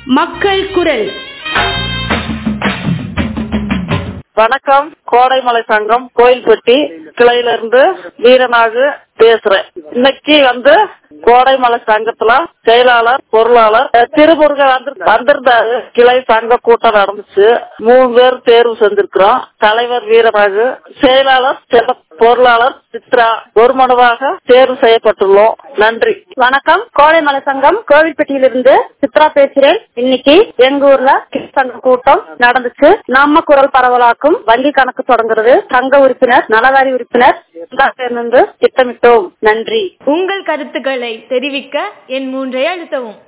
மக்கள் குரல் வணக்கம் கோடைமலை சங்கம் கோயில்பட்டி கிளையில இருந்து வீரநாகு பேசுறேன் இன்னைக்கு வந்து கோடைமலை சங்கத்துல செயலாளர் பொருளாளர் அஹ், திருமுருகன் வந்து வந்திருந்தாரு கிளை சங்க கூட்டம் நடந்துச்சு மூணு பேர் தேர்வு செஞ்சிருக்கிறோம் தலைவர் வீரநாகு செயலாளர் செல்ல பொருளாளர் சித்ரா ஒரு மனுவாக தேர்வு செய்யப்பட்டுள்ளோம் நன்றி வணக்கம் கோடைமலை சங்கம் கோவில்பட்டியிலிருந்து சித்ரா பேசுறேன் இன்னைக்கு எங்க ஊர்ல கிறிஸ்து சங்க கூட்டம் நடந்துச்சு நம்ம குரல் பரவலாக்கும் வங்கி கணக்கு தொடங்குறது சங்க உறுப்பினர் நலவாரி உறுப்பினர் எல்லாம் சேர்ந்து திட்டமிட்டோம் நன்றி உங்கள் கருத்துக்களை தெரிவிக்க என் மூன்றை அழுத்தவும்